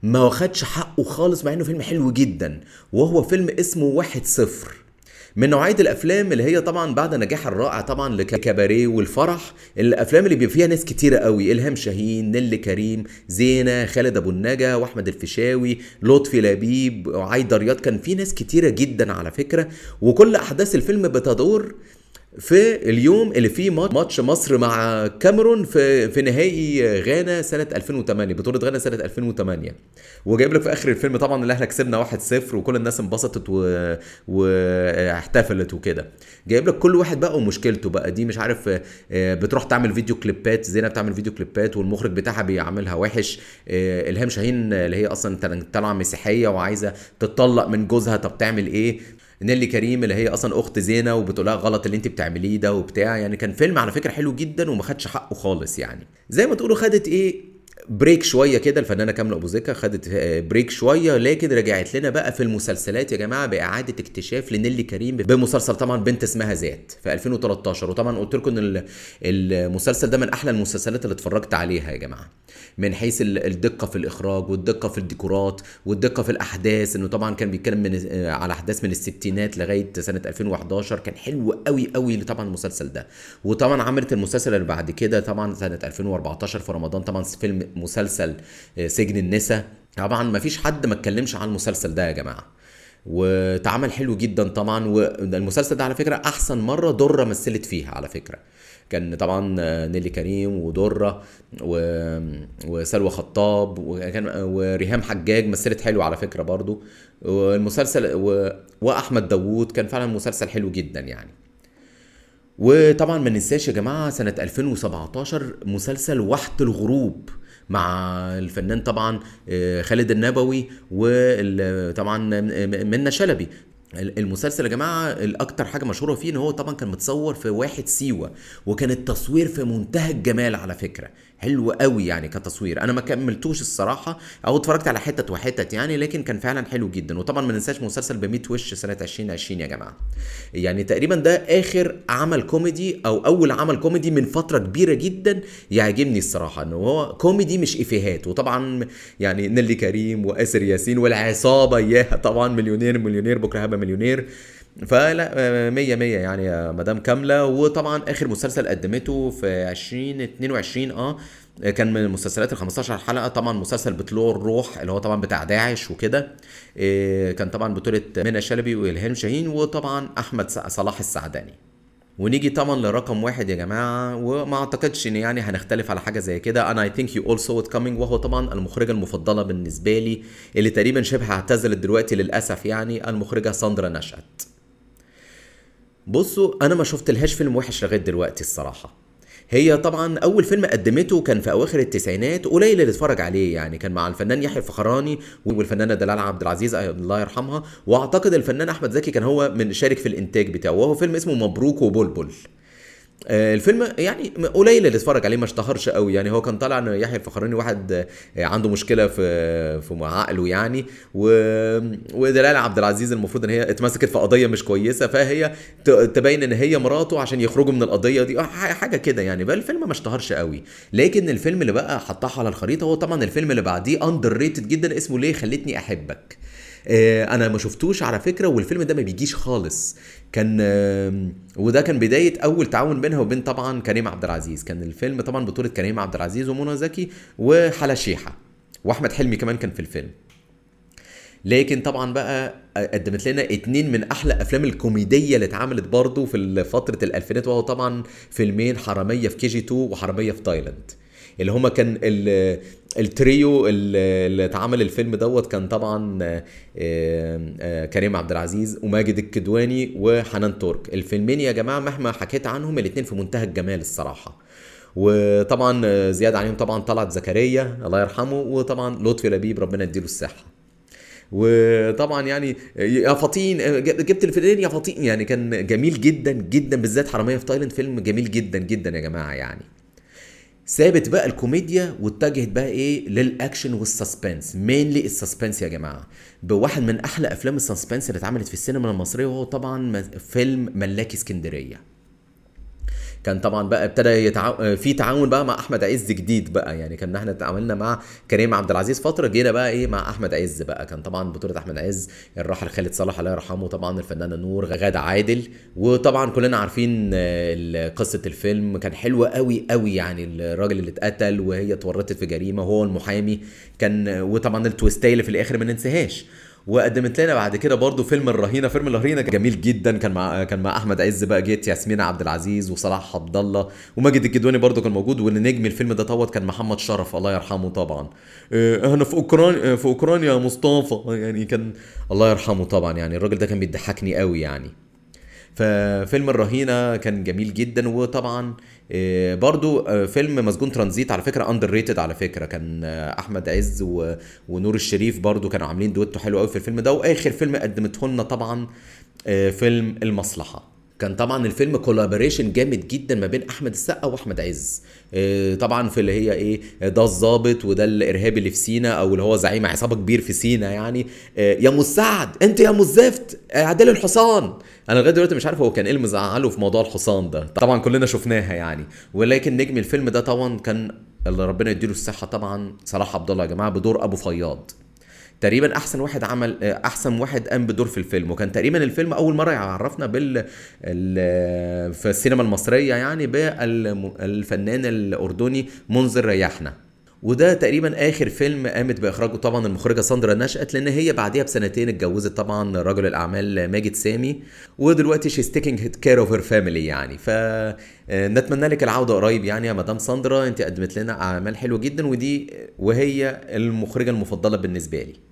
ما واخدش حقه خالص مع انه فيلم حلو جدا وهو فيلم اسمه واحد صفر من نوعيه الافلام اللي هي طبعا بعد نجاح الرائع طبعا لكباريه والفرح الافلام اللي بيبقى فيها ناس كتيره قوي الهام شاهين نيلي كريم زينه خالد ابو النجا واحمد الفيشاوي لطفي لبيب وعايده رياض كان في ناس كتيره جدا على فكره وكل احداث الفيلم بتدور في اليوم اللي فيه ماتش مصر مع كاميرون في في نهائي غانا سنه 2008 بطوله غانا سنه 2008 وجايب لك في اخر الفيلم طبعا اللي احنا كسبنا 1-0 وكل الناس انبسطت و... واحتفلت وكده جايب لك كل واحد بقى ومشكلته بقى دي مش عارف بتروح تعمل فيديو كليبات زينب بتعمل فيديو كليبات والمخرج بتاعها بيعملها وحش الهام شاهين اللي هي اصلا طالعه مسيحيه وعايزه تطلق من جوزها طب تعمل ايه نيلي كريم اللي هي اصلا اخت زينه وبتقول لها غلط اللي انت بتعمليه ده وبتاع يعني كان فيلم على فكره حلو جدا وما خدش حقه خالص يعني زي ما تقولوا خدت ايه بريك شويه كده الفنانه كامله ابو زكا خدت بريك شويه لكن رجعت لنا بقى في المسلسلات يا جماعه باعاده اكتشاف لنيلي كريم بمسلسل طبعا بنت اسمها ذات في 2013 وطبعا قلت لكم ان المسلسل ده من احلى المسلسلات اللي اتفرجت عليها يا جماعه من حيث الدقه في الاخراج والدقه في الديكورات والدقه في الاحداث انه طبعا كان بيتكلم من على احداث من الستينات لغايه سنه 2011 كان حلو قوي قوي طبعا المسلسل ده وطبعا عملت المسلسل اللي بعد كده طبعا سنه 2014 في رمضان طبعا فيلم مسلسل سجن النساء طبعا ما فيش حد ما اتكلمش عن المسلسل ده يا جماعه واتعمل حلو جدا طبعا والمسلسل ده على فكره احسن مره دره مثلت فيها على فكره كان طبعا نيلي كريم ودره و... وسلوى خطاب وكان وريهام حجاج مثلت حلو على فكره برضو والمسلسل و... واحمد داوود كان فعلا مسلسل حلو جدا يعني وطبعا ما ننساش يا جماعه سنه 2017 مسلسل وحد الغروب مع الفنان طبعا خالد النبوي وطبعا منى شلبي المسلسل يا جماعه الاكتر حاجه مشهوره فيه ان هو طبعا كان متصور في واحد سيوه وكان التصوير في منتهى الجمال على فكره حلو قوي يعني كتصوير انا ما كملتوش الصراحه او اتفرجت على حتت وحتت يعني لكن كان فعلا حلو جدا وطبعا ما ننساش مسلسل ب 100 وش سنه 2020 يا جماعه يعني تقريبا ده اخر عمل كوميدي او اول عمل كوميدي من فتره كبيره جدا يعجبني الصراحه انه هو كوميدي مش افيهات وطبعا يعني نيلي كريم واسر ياسين والعصابه اياها طبعا مليونير مليونير بكره هبقى مليونير فلا مية مية يعني يا مدام كاملة وطبعا آخر مسلسل قدمته في 2022 اه كان من المسلسلات ال 15 حلقة طبعا مسلسل بطلوع الروح اللي هو طبعا بتاع داعش وكده إيه كان طبعا بطولة منى شلبي وإلهام شاهين وطبعا أحمد صلاح السعداني ونيجي طبعا لرقم واحد يا جماعه وما اعتقدش ان يعني هنختلف على حاجه زي كده انا اي ثينك يو اول سو ات كامينج وهو طبعا المخرجه المفضله بالنسبه لي اللي تقريبا شبه اعتزلت دلوقتي للاسف يعني المخرجه ساندرا نشأت بصوا انا ما شفت لهاش فيلم وحش لغايه دلوقتي الصراحه هي طبعا اول فيلم قدمته كان في اواخر التسعينات قليل اللي اتفرج عليه يعني كان مع الفنان يحيى الفخراني والفنانه دلال عبد العزيز الله يرحمها واعتقد الفنان احمد زكي كان هو من شارك في الانتاج بتاعه وهو فيلم اسمه مبروك وبلبل الفيلم يعني قليل اللي اتفرج عليه ما اشتهرش قوي يعني هو كان طالع ان يحيى الفخراني واحد عنده مشكله في في عقله يعني و... ودلال عبد العزيز المفروض ان هي اتمسكت في قضيه مش كويسه فهي تبين ان هي مراته عشان يخرجوا من القضيه دي حاجه كده يعني بقى الفيلم ما اشتهرش قوي لكن الفيلم اللي بقى حطها على الخريطه هو طبعا الفيلم اللي بعديه اندر ريتد جدا اسمه ليه خلتني احبك انا ما شفتوش على فكره والفيلم ده ما بيجيش خالص كان وده كان بدايه اول تعاون بينها وبين طبعا كريم عبد العزيز كان الفيلم طبعا بطوله كريم عبد العزيز ومنى زكي وحلا شيحه واحمد حلمي كمان كان في الفيلم لكن طبعا بقى قدمت لنا اتنين من احلى افلام الكوميديه اللي اتعملت برضه في فتره الالفينات وهو طبعا فيلمين حراميه في كي جي 2 وحراميه في تايلاند اللي هما كان التريو اللي اتعمل الفيلم دوت كان طبعا كريم عبد العزيز وماجد الكدواني وحنان ترك الفيلمين يا جماعه مهما حكيت عنهم الاتنين في منتهى الجمال الصراحه وطبعا زياده عليهم طبعا طلعت زكريا الله يرحمه وطبعا لطفي لبيب ربنا يديله الصحه وطبعا يعني يا فطين جبت الفيلمين يا فطين يعني كان جميل جدا جدا بالذات حراميه في تايلاند فيلم جميل جدا جدا يا جماعه يعني سابت بقى الكوميديا واتجهت بقى ايه للاكشن والسسبنس مينلي السسبنس يا جماعه بواحد من احلى افلام السسبنس اللي اتعملت في السينما المصريه وهو طبعا فيلم ملاكي اسكندريه كان طبعا بقى ابتدى يتع... في تعاون بقى مع احمد عز جديد بقى يعني كنا احنا تعاملنا مع كريم عبد العزيز فتره جينا بقى ايه مع احمد عز بقى كان طبعا بطوله احمد عز الراحل خالد صالح الله يرحمه طبعا الفنانه نور غاده عادل وطبعا كلنا عارفين آه، قصه الفيلم كان حلوه قوي قوي يعني الراجل اللي اتقتل وهي اتورطت في جريمه وهو المحامي كان وطبعا التويستاي اللي في الاخر ما ننساهاش وقدمت لنا بعد كده برضو فيلم الرهينه فيلم الرهينه جميل جدا كان مع كان مع احمد عز بقى جيت ياسمين عبد العزيز وصلاح عبد الله وماجد الكدواني برضو كان موجود والنجم الفيلم ده طوت كان محمد شرف الله يرحمه طبعا آه، انا في اوكرانيا في اوكرانيا يا مصطفى يعني كان الله يرحمه طبعا يعني الراجل ده كان بيضحكني قوي يعني ففيلم الرهينه كان جميل جدا وطبعا آه، برضو آه، فيلم مسجون ترانزيت على فكره اندر ريتد على فكره كان آه، احمد عز ونور الشريف برضو كانوا عاملين دويتو حلو قوي في الفيلم ده واخر فيلم قدمته لنا طبعا فيلم المصلحه كان طبعا الفيلم كولابوريشن جامد جدا ما بين احمد السقا واحمد عز طبعا في اللي هي ايه ده الظابط وده الارهابي اللي في سينا او اللي هو زعيم عصابه كبير في سينا يعني يا مساعد انت يا مزفت عدل الحصان انا لغايه دلوقتي مش عارف هو كان ايه اللي مزعله في موضوع الحصان ده طبعا كلنا شفناها يعني ولكن نجم الفيلم ده طبعا كان اللي ربنا يديله الصحه طبعا صلاح عبد الله يا جماعه بدور ابو فياض تقريبا احسن واحد عمل احسن واحد قام بدور في الفيلم وكان تقريبا الفيلم اول مره يعرفنا بال في السينما المصريه يعني بالفنان الاردني منذر ريحنا وده تقريبا اخر فيلم قامت باخراجه طبعا المخرجه ساندرا نشأت لان هي بعديها بسنتين اتجوزت طبعا رجل الاعمال ماجد سامي ودلوقتي شيز تيكينج كير اوف هير فاميلي يعني ف نتمنى لك العوده قريب يعني يا مدام ساندرا انت قدمت لنا اعمال حلوه جدا ودي وهي المخرجه المفضله بالنسبه لي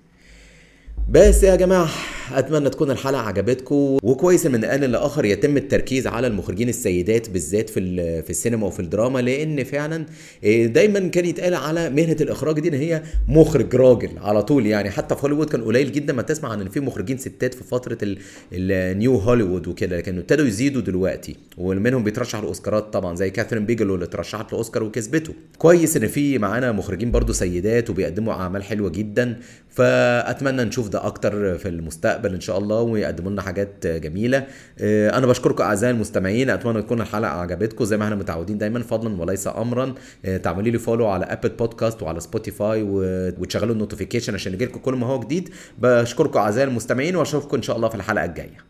بس يا جماعه اتمنى تكون الحلقه عجبتكم وكويس من الان لاخر يتم التركيز على المخرجين السيدات بالذات في في السينما وفي الدراما لان فعلا آه، دايما كان يتقال على مهنه الاخراج دي ان هي مخرج راجل على طول يعني حتى في هوليوود كان قليل جدا ما تسمع عن ان في مخرجين ستات في فتره النيو هوليوود وكده لكن ابتدوا يزيدوا دلوقتي ومنهم بيترشح الاوسكارات طبعا زي كاثرين بيجلو اللي اترشحت لاوسكار وكسبته كويس ان في معانا مخرجين برضو سيدات وبيقدموا اعمال حلوه جدا فاتمنى نشوف ده اكتر في المستقبل ان شاء الله ويقدموا لنا حاجات جميله آه، انا بشكركم اعزائي المستمعين اتمنى تكون الحلقه عجبتكم زي ما احنا متعودين دايما فضلا وليس امرا آه، تعملوا لي فولو على ابل بودكاست وعلى سبوتيفاي وتشغلوا النوتيفيكيشن عشان يجيلكم كل ما هو جديد بشكركم اعزائي المستمعين واشوفكم ان شاء الله في الحلقه الجايه